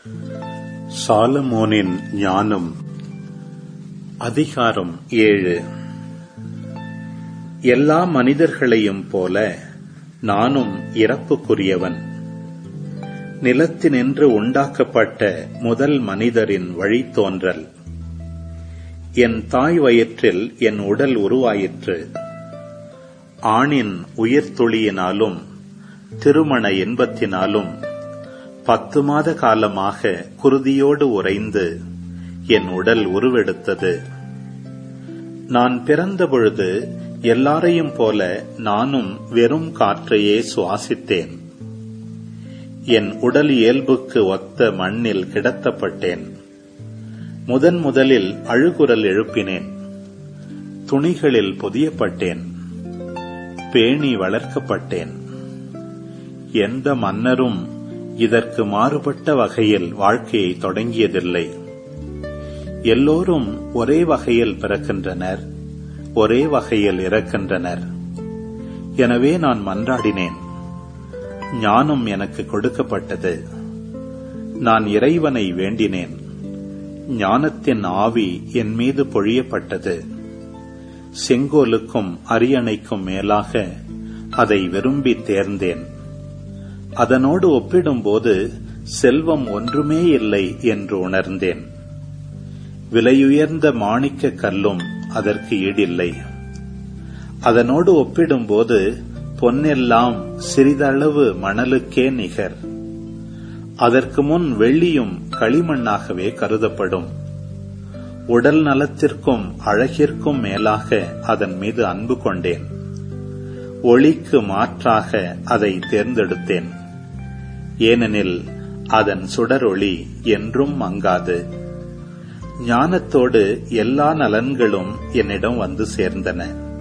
சாலமோனின் ஞானம் அதிகாரம் ஏழு எல்லா மனிதர்களையும் போல நானும் இறப்புக்குரியவன் நிலத்தினின்று உண்டாக்கப்பட்ட முதல் மனிதரின் வழித்தோன்றல் என் தாய் வயிற்றில் என் உடல் உருவாயிற்று ஆணின் உயிர்த்துளியினாலும் திருமண இன்பத்தினாலும் பத்து மாத காலமாக குருதியோடு உறைந்து என் உடல் உருவெடுத்தது நான் பிறந்த பொழுது எல்லாரையும் போல நானும் வெறும் காற்றையே சுவாசித்தேன் என் உடல் இயல்புக்கு ஒத்த மண்ணில் கிடத்தப்பட்டேன் முதன் முதலில் அழுகுரல் எழுப்பினேன் துணிகளில் பொதியப்பட்டேன் பேணி வளர்க்கப்பட்டேன் எந்த மன்னரும் இதற்கு மாறுபட்ட வகையில் வாழ்க்கையை தொடங்கியதில்லை எல்லோரும் ஒரே வகையில் பிறக்கின்றனர் ஒரே வகையில் இறக்கின்றனர் எனவே நான் மன்றாடினேன் ஞானம் எனக்கு கொடுக்கப்பட்டது நான் இறைவனை வேண்டினேன் ஞானத்தின் ஆவி என் மீது பொழியப்பட்டது செங்கோலுக்கும் அரியணைக்கும் மேலாக அதை விரும்பி தேர்ந்தேன் அதனோடு ஒப்பிடும்போது செல்வம் ஒன்றுமே இல்லை என்று உணர்ந்தேன் விலையுயர்ந்த மாணிக்க கல்லும் அதற்கு ஈடில்லை அதனோடு ஒப்பிடும்போது பொன்னெல்லாம் சிறிதளவு மணலுக்கே நிகர் அதற்கு முன் வெள்ளியும் களிமண்ணாகவே கருதப்படும் உடல் நலத்திற்கும் அழகிற்கும் மேலாக அதன் மீது அன்பு கொண்டேன் ஒளிக்கு மாற்றாக அதை தேர்ந்தெடுத்தேன் ஏனெனில் அதன் சுடரொளி என்றும் மங்காது ஞானத்தோடு எல்லா நலன்களும் என்னிடம் வந்து சேர்ந்தன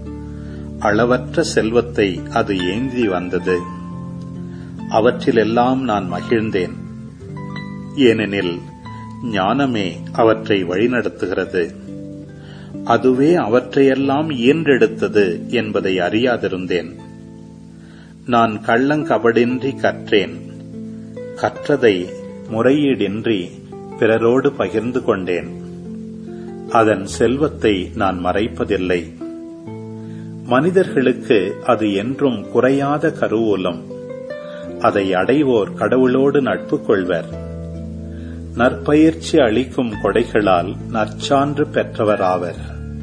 அளவற்ற செல்வத்தை அது ஏந்தி வந்தது அவற்றிலெல்லாம் நான் மகிழ்ந்தேன் ஏனெனில் ஞானமே அவற்றை வழிநடத்துகிறது அதுவே அவற்றையெல்லாம் ஈன்றெடுத்தது என்பதை அறியாதிருந்தேன் நான் கள்ளங்கபடின்றி கற்றேன் கற்றதை முறையீடின்றி பிறரோடு பகிர்ந்து கொண்டேன் அதன் செல்வத்தை நான் மறைப்பதில்லை மனிதர்களுக்கு அது என்றும் குறையாத கருவூலம் அதை அடைவோர் கடவுளோடு நட்பு கொள்வர் நற்பயிற்சி அளிக்கும் கொடைகளால் நற்சான்று பெற்றவராவர்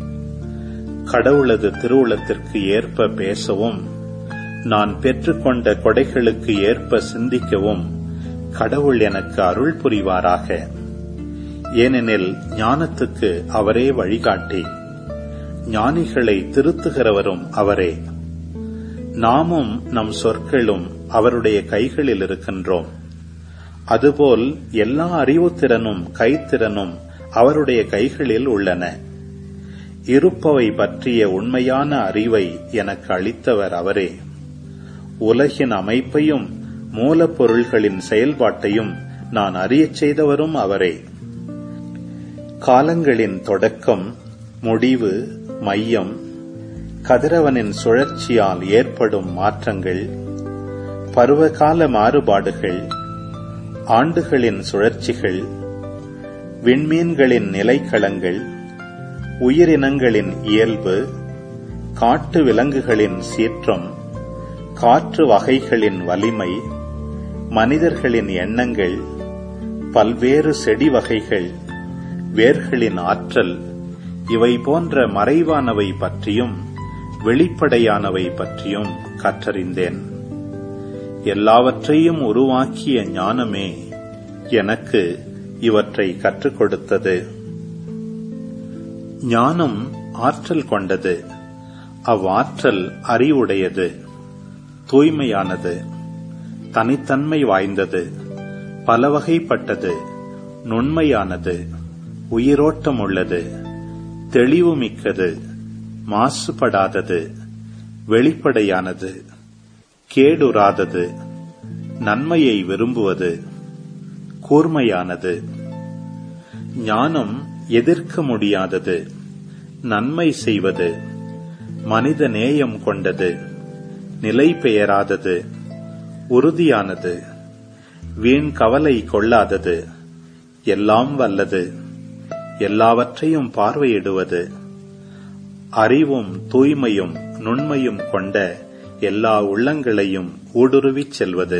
கடவுளது திருவுளத்திற்கு ஏற்ப பேசவும் நான் பெற்றுக்கொண்ட கொடைகளுக்கு ஏற்ப சிந்திக்கவும் கடவுள் எனக்கு அருள் புரிவாராக ஏனெனில் ஞானத்துக்கு அவரே வழிகாட்டி ஞானிகளை திருத்துகிறவரும் அவரே நாமும் நம் சொற்களும் அவருடைய கைகளில் இருக்கின்றோம் அதுபோல் எல்லா அறிவுத்திறனும் கைத்திறனும் அவருடைய கைகளில் உள்ளன இருப்பவை பற்றிய உண்மையான அறிவை எனக்கு அளித்தவர் அவரே உலகின் அமைப்பையும் மூலப்பொருள்களின் செயல்பாட்டையும் நான் அறியச் செய்தவரும் அவரே காலங்களின் தொடக்கம் முடிவு மையம் கதிரவனின் சுழற்சியால் ஏற்படும் மாற்றங்கள் பருவகால மாறுபாடுகள் ஆண்டுகளின் சுழற்சிகள் விண்மீன்களின் நிலைக்களங்கள் உயிரினங்களின் இயல்பு காட்டு விலங்குகளின் சீற்றம் காற்று வகைகளின் வலிமை மனிதர்களின் எண்ணங்கள் பல்வேறு செடி வகைகள் வேர்களின் ஆற்றல் இவை போன்ற மறைவானவை பற்றியும் வெளிப்படையானவை பற்றியும் கற்றறிந்தேன் எல்லாவற்றையும் உருவாக்கிய ஞானமே எனக்கு இவற்றை கற்றுக் கொடுத்தது ஞானம் ஆற்றல் கொண்டது அவ்வாற்றல் அறிவுடையது தூய்மையானது தனித்தன்மை வாய்ந்தது பலவகைப்பட்டது நுண்மையானது உயிரோட்டம் உள்ளது தெளிவுமிக்கது மாசுபடாதது வெளிப்படையானது கேடுறாதது நன்மையை விரும்புவது கூர்மையானது ஞானம் எதிர்க்க முடியாதது நன்மை செய்வது மனித நேயம் கொண்டது நிலை பெயராதது உறுதியானது வீண் கவலை கொள்ளாதது எல்லாம் வல்லது எல்லாவற்றையும் பார்வையிடுவது அறிவும் தூய்மையும் நுண்மையும் கொண்ட எல்லா உள்ளங்களையும் ஊடுருவிச் செல்வது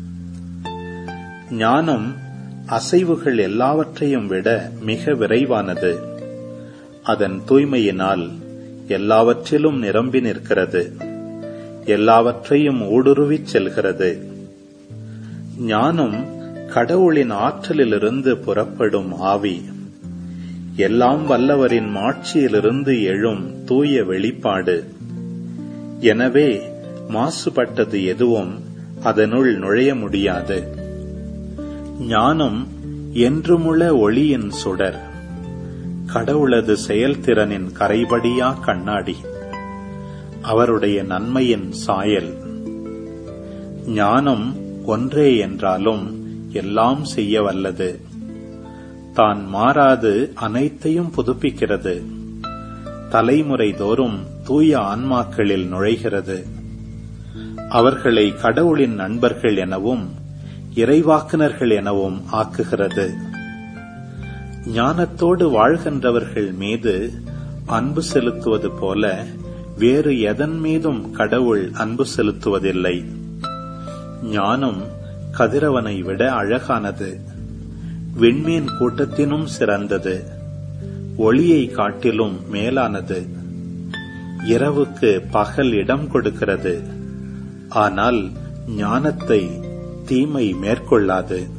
ஞானம் அசைவுகள் எல்லாவற்றையும் விட மிக விரைவானது அதன் தூய்மையினால் எல்லாவற்றிலும் நிரம்பி நிற்கிறது எல்லாவற்றையும் ஊடுருவிச் செல்கிறது ஞானம் கடவுளின் ஆற்றலிலிருந்து புறப்படும் ஆவி எல்லாம் வல்லவரின் மாட்சியிலிருந்து எழும் தூய வெளிப்பாடு எனவே மாசுபட்டது எதுவும் அதனுள் நுழைய முடியாது ஞானம் என்றுமுள்ள ஒளியின் சுடர் கடவுளது செயல்திறனின் கரைபடியா கண்ணாடி அவருடைய நன்மையின் சாயல் ஞானம் ஒன்றே என்றாலும் எல்லாம் செய்ய வல்லது தான் மாறாது அனைத்தையும் புதுப்பிக்கிறது தலைமுறை தோறும் தூய ஆன்மாக்களில் நுழைகிறது அவர்களை கடவுளின் நண்பர்கள் எனவும் இறைவாக்குனர்கள் எனவும் ஆக்குகிறது ஞானத்தோடு வாழ்கின்றவர்கள் மீது அன்பு செலுத்துவது போல வேறு எதன் மீதும் கடவுள் அன்பு செலுத்துவதில்லை ஞானம் கதிரவனை விட அழகானது விண்மீன் கூட்டத்தினும் சிறந்தது ஒளியை காட்டிலும் மேலானது இரவுக்கு பகல் இடம் கொடுக்கிறது ஆனால் ஞானத்தை தீமை மேற்கொள்ளாது